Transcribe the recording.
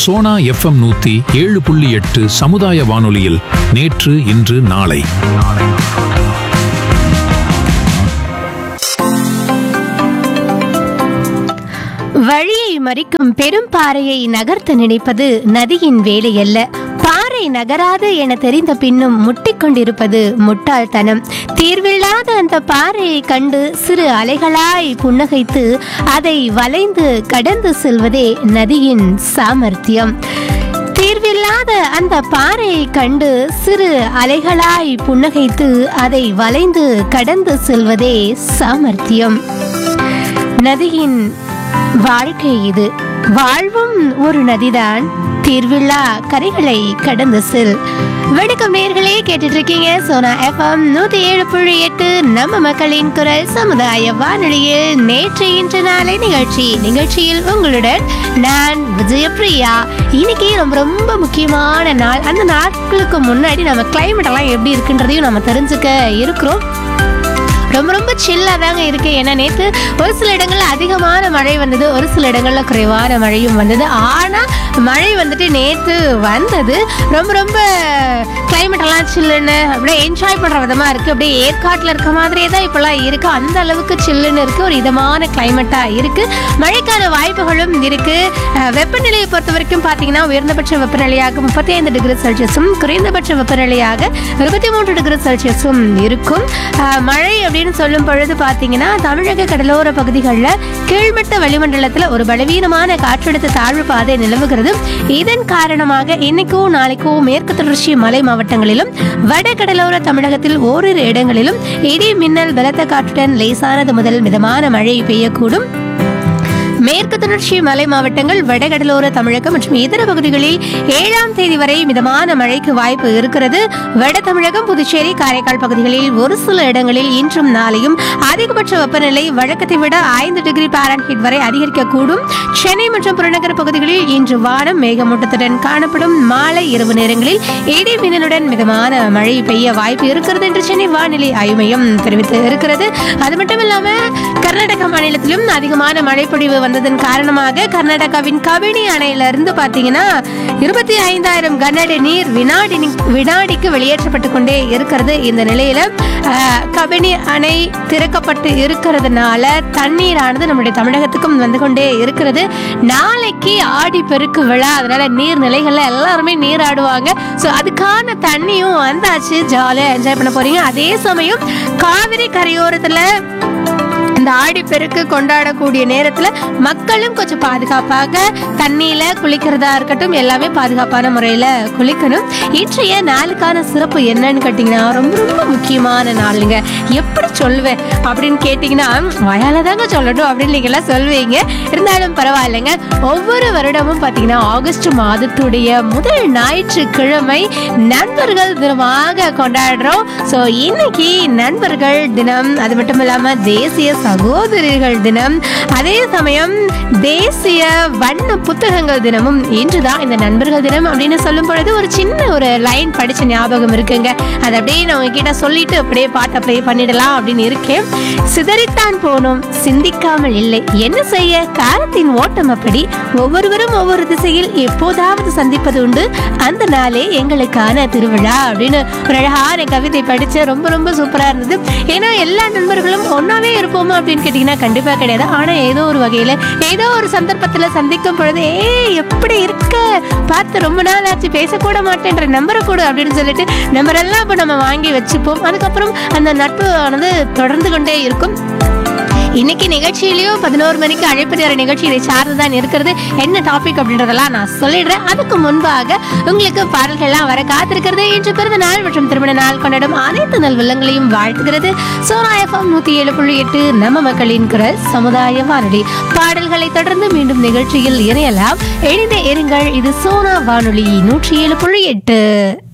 Sona FM நூத்தி ஏழு புள்ளி எட்டு சமுதாய வானொலியில் நேற்று இன்று நாளை வழியை மறிக்கும் பெரும் பாறையை நகர்த்த நினைப்பது நதியின் வேலை அல்ல பாறை நகராது என தெரிந்த பின்னும் முட்டிக்கொண்டிருப்பது முட்டாள்தனம் தீர்வில்லாத அந்த பாறையை கண்டு சிறு அலைகளாய் புன்னகைத்து அதை வளைந்து கடந்து செல்வதே நதியின் சாமர்த்தியம் தீர்வில்லாத அந்த பாறையை கண்டு சிறு அலைகளாய் புன்னகைத்து அதை வளைந்து கடந்து செல்வதே சாமர்த்தியம் நதியின் வாழ்க்கை இது வாழ்வும் ஒரு நதிதான் தீர்வில்லா கரைகளை கடந்து செல் வணக்கம் நேர்களே கேட்டுட்டு இருக்கீங்க சோனா எஃப்எம் நூத்தி ஏழு புள்ளி எட்டு நம்ம மக்களின் குரல் சமுதாய வானொலியில் நேற்று இன்று நாளை நிகழ்ச்சி நிகழ்ச்சியில் உங்களுடன் நான் விஜயபிரியா இன்னைக்கு ரொம்ப ரொம்ப முக்கியமான நாள் அந்த நாட்களுக்கு முன்னாடி நம்ம கிளைமேட் எல்லாம் எப்படி இருக்குன்றதையும் நம்ம தெரிஞ்சுக்க இருக்கிறோம் ரொம்ப ரொம்ப சில்லாக தாங்க இருக்கு ஏன்னா நேற்று ஒரு சில இடங்கள்ல அதிகமான மழை வந்தது ஒரு சில இடங்கள்ல குறைவான மழையும் வந்தது ஆனால் மழை வந்துட்டு நேற்று வந்தது ரொம்ப ரொம்ப climate எல்லாம் சில்லுன்னு அப்படியே என்ஜாய் பண்ணுற விதமாக இருக்குது அப்படியே ஏற்காட்டில் இருக்க மாதிரியே தான் இப்போல்லாம் இருக்குது அந்த அளவுக்கு சில்லுன்னு இருக்குது ஒரு இதமான கிளைமேட்டாக இருக்குது மழைக்கான வாய்ப்புகளும் இருக்குது வெப்பநிலையை பொறுத்த வரைக்கும் பார்த்தீங்கன்னா உயர்ந்தபட்ச வெப்பநிலையாக முப்பத்தி ஐந்து டிகிரி செல்சியஸும் குறைந்தபட்ச வெப்பநிலையாக இருபத்தி மூன்று டிகிரி செல்சியஸும் இருக்கும் அஹ், மழை அப்படின்னு சொல்லும் பொழுது பார்த்தீங்கன்னா தமிழக கடலோர பகுதிகளில் கீழ்மட்ட வளிமண்டலத்தில் ஒரு பலவீனமான காற்றழுத்த தாழ்வு பாதை நிலவுகிறது இதன் காரணமாக இன்னைக்கும் நாளைக்கும் மேற்கு தொடர்ச்சி மலை மாவட்டங்களிலும் வட கடலோர தமிழகத்தில் ஓரிரு இடங்களிலும் இடி மின்னல் பலத்த காற்றுடன் லேசானது முதல் மிதமான மழை பெய்யக்கூடும் மேற்கு தொடர்ச்சி மலை மாவட்டங்கள் வடகடலோர தமிழகம் மற்றும் இதர பகுதிகளில் ஏழாம் தேதி வரை மிதமான மழைக்கு வாய்ப்பு இருக்கிறது வட தமிழகம் புதுச்சேரி காரைக்கால் பகுதிகளில் ஒரு சில இடங்களில் இன்றும் நாளையும் அதிகபட்ச வெப்பநிலை வழக்கத்தை விட ஐந்து டிகிரி பாரன்ஹீட் வரை அதிகரிக்கக்கூடும் சென்னை மற்றும் புறநகர் பகுதிகளில் இன்று வானம் மேகமூட்டத்துடன் காணப்படும் மாலை இரவு நேரங்களில் இடி மின்னலுடன் மிதமான மழை பெய்ய வாய்ப்பு இருக்கிறது என்று சென்னை வானிலை ஆய்வு மையம் தெரிவித்து இருக்கிறது அது மட்டும் இல்லாம கர்நாடக மாநிலத்திலும் அதிகமான மழைப்பொழிவு வந்ததன் காரணமாக கர்நாடகாவின் கபினி அணையில இருந்து பாத்தீங்கன்னா இருபத்தி ஐந்தாயிரம் கனஅடி நீர் வினாடி வினாடிக்கு வெளியேற்றப்பட்டு கொண்டே இருக்கிறது இந்த நிலையில அஹ், கபினி அணை திறக்கப்பட்டு இருக்கிறதுனால தண்ணீரானது நம்முடைய தமிழகத்துக்கும் வந்து கொண்டே இருக்கிறது நாளைக்கு ஆடி பெருக்கு விழா அதனால நீர் நிலைகள்ல எல்லாருமே நீராடுவாங்க ஸோ அதுக்கான தண்ணியும் வந்தாச்சு ஜாலியாக என்ஜாய் பண்ண போறீங்க அதே சமயம் காவிரி கரையோரத்துல இந்த ஆடிப்பெருக்கு கொண்டாடக்கூடிய நேரத்துல மக்களும் கொஞ்சம் பாதுகாப்பாக தண்ணியில குளிக்கிறதா இருக்கட்டும் எல்லாமே பாதுகாப்பான முறையில குளிக்கணும் இன்றைய நாளுக்கான சிறப்பு என்னன்னு கேட்டிங்கன்னா ரொம்ப ரொம்ப முக்கியமான நாளுங்க எப்படி சொல்லுவேன் அப்படின்னு கேட்டிங்கன்னா வயால தாங்க சொல்லணும் அப்படின்னு நீங்க எல்லாம் சொல்வீங்க இருந்தாலும் பரவாயில்லைங்க ஒவ்வொரு வருடமும் பார்த்தீங்கன்னா ஆகஸ்ட் மாதத்துடைய முதல் ஞாயிற்றுக்கிழமை நண்பர்கள் தினமாக கொண்டாடுறோம் ஸோ இன்னைக்கு நண்பர்கள் தினம் அது மட்டும் இல்லாம தேசிய சகோதரர்கள் தினம் அதே சமயம் தேசிய வண்ண புத்தகங்கள் தினமும் இன்றுதான் இந்த நண்பர்கள் தினம் அப்படின்னு சொல்லும் பொழுது ஒரு சின்ன ஒரு லைன் படிச்ச ஞாபகம் இருக்குங்க அதை அப்படியே நான் உங்ககிட்ட சொல்லிட்டு அப்படியே பாட்டை ப்ளே பண்ணிடலாம் அப்படின்னு இருக்கேன் சிதறித்தான் போனோம் சிந்திக்காமல் இல்லை என்ன செய்ய காலத்தின் ஓட்டம் அப்படி ஒவ்வொருவரும் ஒவ்வொரு திசையில் எப்போதாவது சந்திப்பது உண்டு அந்த நாளே எங்களுக்கான திருவிழா அப்படின்னு ஒரு அழகான கவிதை படிச்சு ரொம்ப ரொம்ப சூப்பரா இருந்தது ஏன்னா எல்லா நண்பர்களும் ஒன்னாவே இருப்போமா அப்படின்னு கேட்டீங்கன்னா கண்டிப்பா கிடையாது ஆனா ஏதோ ஒரு வகையில ஏதோ ஒரு சந்தர்ப்பத்துல சந்திக்கும் பொழுது ஏய் எப்படி இருக்க பார்த்து ரொம்ப நாள் ஆச்சு பேசக்கூட மாட்டேன்ற நம்பரை கூட அப்படின்னு சொல்லிட்டு நம்பர் எல்லாம் இப்போ நம்ம வாங்கி வச்சுப்போம் அதுக்கப்புறம் அந்த நட்பு ஆனது தொடர்ந்து கொண்டே இருக்கும் இன்னைக்கு நிகழ்ச்சியிலயும் பதினோரு மணிக்கு அழைப்பு நேர நிகழ்ச்சி இதை சார்ந்துதான் இருக்கிறது என்ன டாபிக் அப்படின்றதெல்லாம் நான் சொல்லிடுறேன் அதுக்கு முன்பாக உங்களுக்கு பாடல்கள்லாம் வர காத்திருக்கிறது இன்று பிறந்த நாள் மற்றும் திருமண நாள் கொண்டாடும் அனைத்து நல்வல்லங்களையும் வாழ்த்துகிறது சோனா எஃப்எம் நூத்தி ஏழு புள்ளி எட்டு நம்ம மக்களின் குரல் சமுதாய வானொலி பாடல்களை தொடர்ந்து மீண்டும் நிகழ்ச்சியில் இணையலாம் இணைந்த இருங்கள் இது சோனா வானொலி நூற்றி ஏழு புள்ளி எட்டு